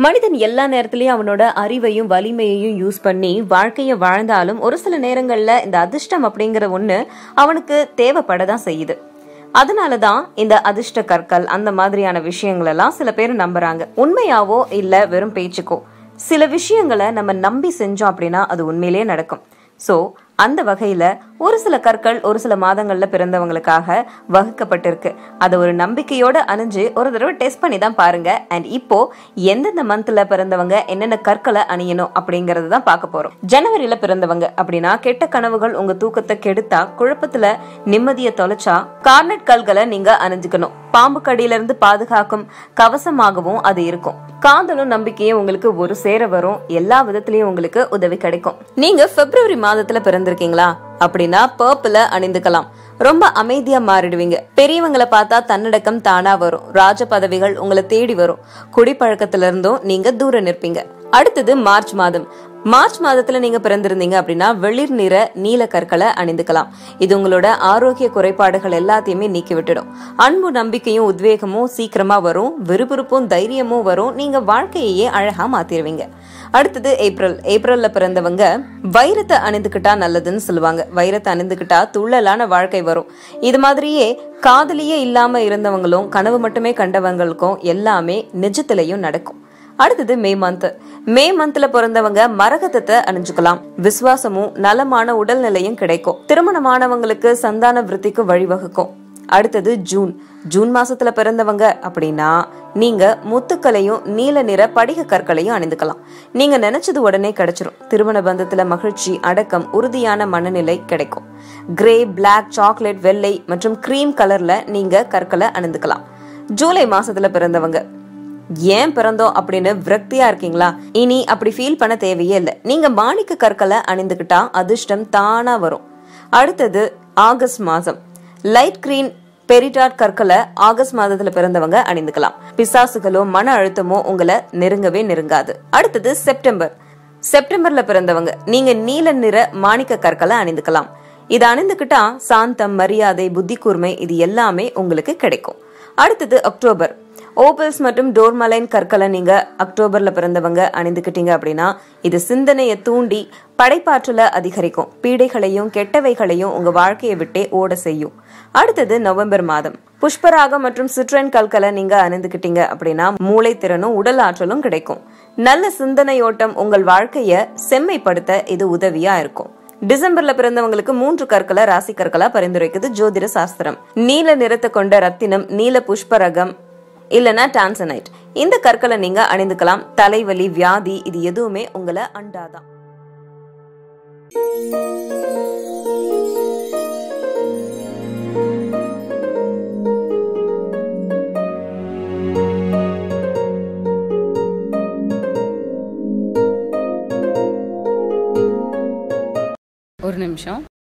மனிதன் எல்லா நேரத்திலயும் அவனோட அறிவையும் வலிமையையும் யூஸ் பண்ணி வாழ்க்கைய வாழ்ந்தாலும் ஒரு சில நேரங்கள்ல இந்த அதிர்ஷ்டம் அப்படிங்கிற ஒண்ணு அவனுக்கு தேவைப்படதான் செய்யுது அதனாலதான் இந்த அதிர்ஷ்ட கற்கள் அந்த மாதிரியான விஷயங்கள் எல்லாம் சில பேர் நம்புறாங்க உண்மையாவோ இல்ல வெறும் பேச்சுக்கோ சில விஷயங்களை நம்ம நம்பி செஞ்சோம் அப்படின்னா அது உண்மையிலேயே நடக்கும் சோ அந்த வகையில ஒரு சில கற்கள் ஒரு சில மாதங்கள்ல பிறந்தவங்களுக்காக வகுக்கப்பட்டிருக்கு அதை ஒரு நம்பிக்கையோட அணிஞ்சு ஒரு தடவை டெஸ்ட் பண்ணி தான் பாருங்க அண்ட் இப்போ எந்தெந்த மந்த்ல பிறந்தவங்க என்னென்ன கற்களை அணியணும் அப்படிங்கறது தான் பார்க்க போறோம் ஜனவரியில பிறந்தவங்க அப்படின்னா கெட்ட கனவுகள் உங்க தூக்கத்தை கெடுத்தா குழப்பத்துல நிம்மதியை தொலைச்சா கார்னட் கல்களை நீங்க அணிஞ்சுக்கணும் பாம்பு கடியில இருந்து பாதுகாக்கும் கவசமாகவும் அது இருக்கும் காதலும் நம்பிக்கையும் உங்களுக்கு ஒரு சேர வரும் எல்லா விதத்திலயும் உங்களுக்கு உதவி கிடைக்கும் நீங்க பிப்ரவரி மாதத்துல பிறந்திருக்கீங்களா அப்படின்னா பர்பிள அணிந்துக்கலாம் ரொம்ப அமைதியா மாறிடுவீங்க பெரியவங்களை பார்த்தா தன்னடக்கம் தானா வரும் ராஜ பதவிகள் உங்களை தேடி வரும் குடிப்பழக்கத்துல இருந்தும் நீங்க தூர நிற்பீங்க அடுத்தது மார்ச் மாதம் மார்ச் மாதத்துல நீங்க பிறந்திருந்தீங்க அப்படின்னா வெளிர் நிற நீல கற்களை அணிந்துக்கலாம் இது உங்களோட ஆரோக்கிய குறைபாடுகள் எல்லாத்தையுமே நீக்கி விட்டுடும் அன்பு நம்பிக்கையும் உத்வேகமும் சீக்கிரமா வரும் விறுவிறுப்பும் தைரியமும் வரும் நீங்க வாழ்க்கையே அழகா மாத்திருவீங்க அடுத்தது ஏப்ரல் ஏப்ரல்ல பிறந்தவங்க வைரத்தை அணிந்துக்கிட்டா நல்லதுன்னு சொல்லுவாங்க வைரத்தை அணிந்துக்கிட்டா துள்ளலான வாழ்க்கை வரும் இது மாதிரியே காதலியே இல்லாம இருந்தவங்களும் கனவு மட்டுமே கண்டவங்களுக்கும் எல்லாமே நிஜத்திலையும் நடக்கும் அடுத்தது மே மந்த் மே மந்த்ல பிறந்தவங்க மரகதத்தை அணிஞ்சுக்கலாம் விசுவாசமும் நலமான உடல்நிலையும் கிடைக்கும் திருமணமானவங்களுக்கு சந்தான விருத்திக்கு வழிவகுக்கும் அடுத்தது ஜூன் ஜூன் மாசத்துல பிறந்தவங்க அப்படின்னா நீங்க முத்துக்களையும் நீல நிற படிக கற்களையும் அணிந்துக்கலாம் நீங்க நினைச்சது உடனே கிடைச்சிரும் திருமண பந்தத்துல மகிழ்ச்சி அடக்கம் உறுதியான மனநிலை கிடைக்கும் கிரே பிளாக் சாக்லேட் வெள்ளை மற்றும் கிரீம் கலர்ல நீங்க கற்களை அணிந்துக்கலாம் ஜூலை மாசத்துல பிறந்தவங்க ஏன் பிறந்தோம் அப்படின்னு விரக்தியா இருக்கீங்களா இனி அப்படி ஃபீல் பண்ண தேவையே இல்லை நீங்க மாணிக்க கற்களை அணிந்துகிட்டா அதிர்ஷ்டம் தானா வரும் அடுத்தது ஆகஸ்ட் மாசம் லைட் கிரீன் பெரிடாட் கற்களை ஆகஸ்ட் மாதத்துல பிறந்தவங்க அணிந்துக்கலாம் பிசாசுகளோ மன அழுத்தமோ உங்களை நெருங்கவே நெருங்காது அடுத்தது செப்டம்பர் செப்டம்பர்ல பிறந்தவங்க நீங்க நீல நிற மாணிக்க கற்களை அணிந்துக்கலாம் இதை அணிந்துக்கிட்டா சாந்தம் மரியாதை புத்தி கூர்மை இது எல்லாமே உங்களுக்கு கிடைக்கும் அடுத்தது அக்டோபர் ஓபல்ஸ் மற்றும் டோர்மலைன் கற்களை நீங்க அக்டோபர்ல பிறந்தவங்க அணிந்துக்கிட்டீங்க அப்படின்னா இது சிந்தனையை தூண்டி படைப்பாற்றல அதிகரிக்கும் பீடைகளையும் கெட்டவைகளையும் உங்க வாழ்க்கையை விட்டே ஓட செய்யும் அடுத்தது நவம்பர் மாதம் புஷ்பராகம் மற்றும் சிட்ரன் கற்களை நீங்க அணிந்துக்கிட்டீங்க அப்படின்னா மூளை திறனும் உடல் ஆற்றலும் கிடைக்கும் நல்ல சிந்தனையோட்டம் உங்கள் வாழ்க்கைய செம்மைப்படுத்த இது உதவியா இருக்கும் டிசம்பர்ல பிறந்தவங்களுக்கு மூன்று கற்களை ராசி கற்களா பரிந்துரைக்குது ஜோதிட சாஸ்திரம் நீல நிறத்தை கொண்ட ரத்தினம் நீல புஷ்பரகம் இல்லனா டான்சனைட் இந்த கற்களை நீங்க அணிந்துக்கலாம் தலைவலி வியாதி இது எதுவுமே உங்களை அண்டாதான் ஒரு நிமிஷம்